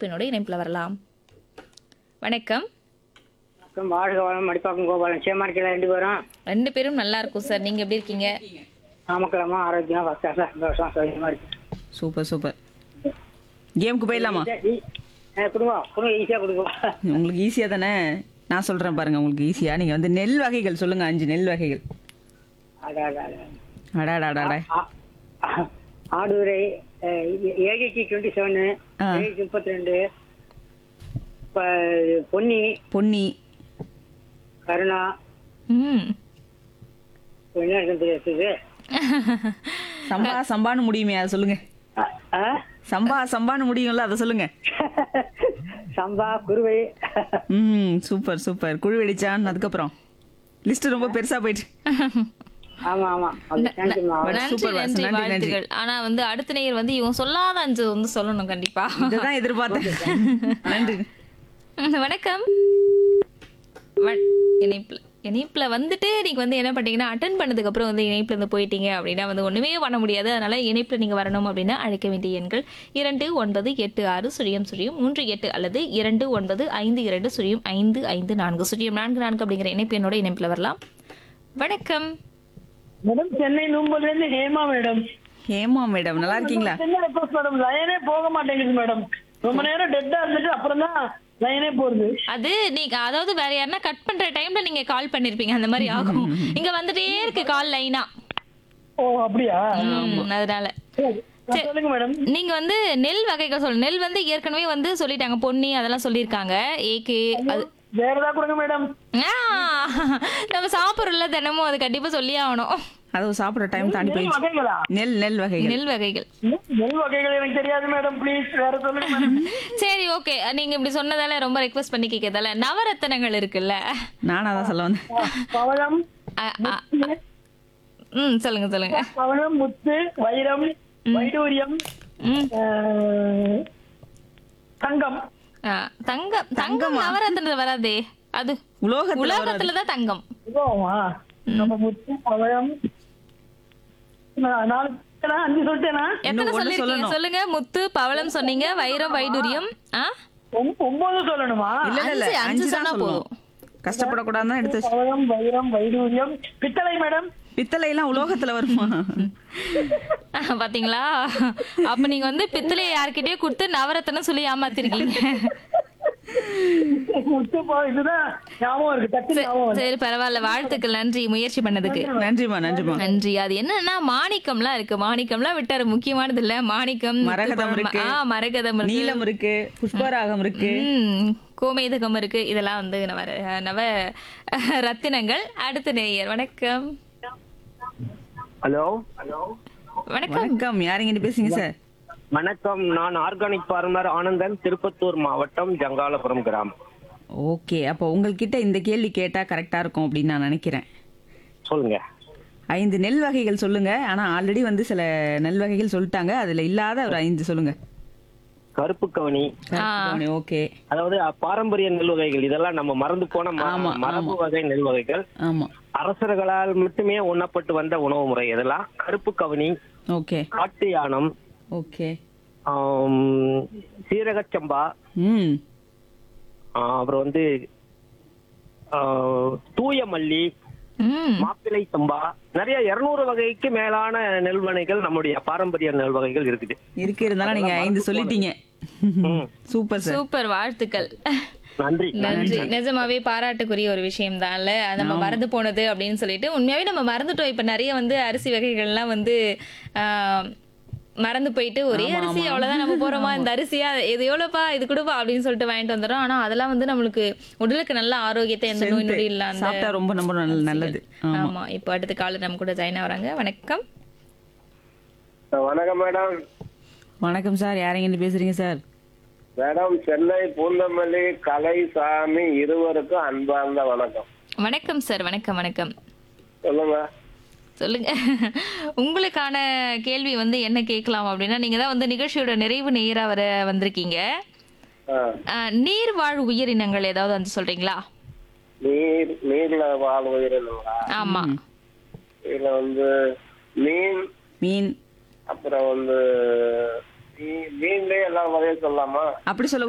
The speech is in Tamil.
இணைப்பினோட இணைப்பில் வரலாம் வணக்கம் வணக்கம் வாழ்க வளம் மடிப்பாக்கம் கோபாலன் சேமார்க்கில் ரெண்டு பேரும் ரெண்டு பேரும் நல்லா இருக்கும் சார் நீங்க எப்படி இருக்கீங்க நாமக்கலமா ஆரோக்கியம் ஃபஸ்ட் கிளாஸ் சந்தோஷம் சௌகரியமா இருக்கு சூப்பர் சூப்பர் கேமுக்கு போயிடலாமா கொடுங்க கொடுங்க ஈஸியாக கொடுங்க உங்களுக்கு ஈஸியாக தானே நான் சொல்கிறேன் பாருங்க உங்களுக்கு ஈஸியாக நீங்கள் வந்து நெல் வகைகள் சொல்லுங்கள் அஞ்சு நெல் வகைகள் அதான் அதான், அதான். அடாடாடாடா ஆ- ஆ- ஆடுதுறை ஏடிடி டுவெண்ட்டி செவனு ஆ. ஏடிடி முப்பத்தி ரெண்டு பொன்னி பொன்னி கருணா ம் என்ன இருக்குன்னு தெரியாது சம்பா சம்பான்னு முடியுமே அதை சொல்லுங்க ஆ? சம்பா சம்பான்னு முடியும்ல அதை சொல்லுங்க சம்பா குருவை ம் சூப்பர் சூப்பர் குழு வெடிச்சான் அதுக்கப்புறம் லிஸ்ட் ரொம்ப பெருசா போயிட்டு ஆமா ஆமா தேங்க்யூமா But நன்றி super, நன்றி நன்றி, நன்றி. வாழ்த்துகள் ஆனா வந்து அடுத்த நேயர் வந்து இவங்க சொல்லாத அஞ்சு வந்து சொல்லணும் கண்டிப்பா இதுதான் எதிர்பார்த்தேன் நன்றி வணக்கம் வ- இணைப்புல இணைப்புல வந்துட்டு நீங்க வந்து என்ன பண்ணீங்கன்னா அட்டன் பண்ணதுக்கு அப்புறம் வந்து இணைப்புல இருந்து போயிட்டீங்க அப்படின்னா வந்து ஒண்ணுமே பண்ண முடியாது அதனால இணைப்புல நீங்க வரணும் அப்படின்னா அழைக்க வேண்டிய எண்கள் இரண்டு ஒன்பது எட்டு ஆறு சுழியம் சுழியம் மூன்று எட்டு அல்லது இரண்டு ஒன்பது ஐந்து இரண்டு சுழியம் ஐந்து ஐந்து நான்கு சுழியம் நான்கு நான்கு அப்படிங்கிற இணைப்பு என்னோட இணைப்புல வரலாம் வணக்கம் மேடம் சென்னை நூம்பல்ல இருந்து ஹேமா மேடம் ஹேமா மேடம் நல்லா இருக்கீங்களா என்ன ரெக்வஸ்ட் மேடம் லைனே போக மாட்டேங்குது மேடம் ரொம்ப நேரம் டெட்டா இருந்துட்டு அப்புறம் தான் லைனே போறது அது நீங்க அதாவது வேற யாருன்னா கட் பண்ற டைம்ல நீங்க கால் பண்ணிருப்பீங்க அந்த மாதிரி ஆகும் இங்க வந்துட்டே இருக்கு கால் லைனா ஓ அப்படியா அதனால சரி ஆ, சொல்லுங்க மேடம் நீங்க வந்து நெல் வகைகள் சொல்லு நெல் வந்து ஏற்கனவே வந்து சொல்லிட்டாங்க பொன்னி அதெல்லாம் சொல்லியிருக்காங்க ஏக்கு அது வேற ஏதாவது கொடுங்க மேடம் ஆ, நம்ம சாப்பிடுறோம்ல தினமும் அது கண்டிப்பா சொல்லி ஆகணும் அது சாப்பிட்ற டைம் தாண்டி நெல் போயிடுச்சு வகைகளா நெல் நெல் வகைகள் நெல் வகைகள் நெல் வகைகள் எனக்கு தெரியாது மேடம் ப்ளீஸ் வேற சொல்லுங்க மேடம் சரி ஓகே நீங்க இப்படி சொன்னதால ரொம்ப ரெக்வஸ்ட் பண்ணி கேட்கறதால நவரத்தனங்கள் இருக்குல்ல நானும் அதான் சொல்ல வந்தேன் பவளம் அ, அ, ம் சொல்லுங்க சொல்லுங்க பவளம் முத்து வைரம் வைடூரியம் ம் ஆஹ், தங்கம் ஆ, தங்கம் தங்கம் நவரத்னத்துல வராதே அது உலோகத்துல உலகத்துல தான் தங்கம் இதுவாமா நம்ம முத்து பவளம் நான் நாலு சொல்லிட்டேனா? அஞ்சு சொல்லிட்டேனா எத்தனை ஒண்ணு சொல்லிருக்கீங்க சொல்லணும். சொல்லுங்க முத்து பவளம் சொன்னீங்க வைரம் வைடூரியம் ஆ ஒம்- ஒன்பது சொல்லணுமா இல்ல இல்ல இல்ல அஞ்சு, அஞ்சு அஞ்சு தான் சொன்னா சொல்லணும் கஷ்டப்படக்கூடாதுன்னு எடுத்து வச்சு- பவளம் வைரம் வைடூரியம் பித்தளை மேடம் பித்தளை எல்லாம் உலோகத்துல வருமா பாத்தீங்களா அப்ப நீங்க வந்து பித்தளைய யார்கிட்டயே கொடுத்து நவரத்தனம் சொல்லி ஏமாத்திருக்கீங்க முத்து பவ- இதுதான் ஞாபகம் இருக்கு டக்கு ஞாபகம் வருது. சரி பரவாயில்ல வாழ்த்துக்கள் நன்றி முயற்சி பண்ணதுக்கு நன்றிமா நன்றிமா நன்றி அது என்னன்னா மாணிக்கம்லாம் இருக்கு மாணிக்கம்லாம் விட்டாரு முக்கியமானது இல்ல மாணிக்கம் மரகதம் இருக்கு. ஆ மரகதம் இருக்கு நீலம் இருக்கு புஷ்பராகம் இருக்கு ம், கோமேதகம் இருக்கு இதெல்லாம் வந்து நவ நவ ரத்தினங்கள் அடுத்த நேயர் வணக்கம் ஹலோ வணக்கம் வணக்கம் யாருங்க பேசுங்க சார் வணக்கம் நான் ஆர்கானிக் ஃபார்மர் ஆனந்தன் திருப்பத்தூர் மாவட்டம் ஜங்காலபுரம் கிராமம் ஓகே அப்போ உங்கள்கிட்ட இந்த கேள்வி கேட்டா கரெக்டா இருக்கும் அப்படின்னு நான் நினைக்கிறேன் சொல்லுங்க ஐந்து நெல் வகைகள் சொல்லுங்க ஆனா ஆல்ரெடி வந்து சில நெல் வகைகள் சொல்லிட்டாங்க அதுல இல்லாத ஒரு ஐந்து சொல்லுங்க கருப்பு கவனி ஓகே அதாவது அ, பாரம்பரிய நெல் வகைகள் இதெல்லாம் நம்ம மறந்து போன ம- ஆமா, மரபு வகை நெல் வகைகள் ஆமா அரசர்களால் மட்டுமே உண்ணப்பட்டு வந்த உணவு முறை இதெல்லாம் கருப்பு கவனி ஓகே காட்டு யானம் ஓகே ஆம், சீரகச்சம்பா ம் ஆ, அப்புறம் வந்து ஆ, தூய மல்லி ம் மாப்பிள்ளை சம்பா நிறைய இருநூறு வகைக்கு மேலான நெல்வனைகள் நம்முடைய பாரம்பரிய நெல் வகைகள் இருக்குது இருக்கு இருந்தாலும் நீங்க ஐந்து சொல்லிட்டீங்க ம். சூப்பர் சார் சூப்பர் வாழ்த்துக்கள் நன்றி நன்றி நிஜமாவே பாராட்டுக்குரிய ஒரு விஷயம் தான்ல நம்ம மறந்து போனது அப்படின்னு சொல்லிட்டு உண்மையாவே நம்ம மறந்துட்டோம் இப்ப நிறைய வந்து அரிசி வகைகள்லாம் வந்து ஆஹ், மறந்து போயிட்டு ஒரே அரிசி அவ்வளவுதான் நம்ம போறோமா இந்த அரிசியா இது எவ்வளவுப்பா இது கொடுப்பா அப்படின்னு சொல்லிட்டு வாங்கிட்டு வந்துடும் ஆனா அதெல்லாம் வந்து நம்மளுக்கு உடலுக்கு நல்ல ஆரோக்கியத்தை எந்த நோய் நொடி இல்ல அந்த சாப்பிட்டா ரொம்ப ரொம்ப நல்ல- நல்லது ஆமா ஆமா இப்போ அடுத்த காலர் நம்ம கூட ஜாயின் ஆகுறாங்க வணக்கம் வணக்கம் மேடம் வணக்கம் சார் யாருங்க பேசுறீங்க சார் மேடம் சென்னை பூந்தமல்லி கலைசாமி இருவருக்கும் அன்பார்ந்த வணக்கம் வணக்கம் சார் வணக்கம் வணக்கம் சொல்லுங்க சொல்லுங்க உங்களுக்கான கேள்வி வந்து என்ன கேட்கலாம் அப்படின்னா நீங்க தான் வந்து நிகழ்ச்சியோட நிறைவு நேரா வர வந்திருக்கீங்க ஆ, அஹ், நீர்வாழ் உயிரினங்கள் ஏதாவது வந்து சொல்றீங்களா நீர் நீர்ல வாழ் உயிரினங்களா ஆமா இதுல வந்து மீன் மீன் அப்புறம் வந்து மீ- மீன்லயே எல்லா வகையும் சொல்லலாமா அப்படி சொல்ல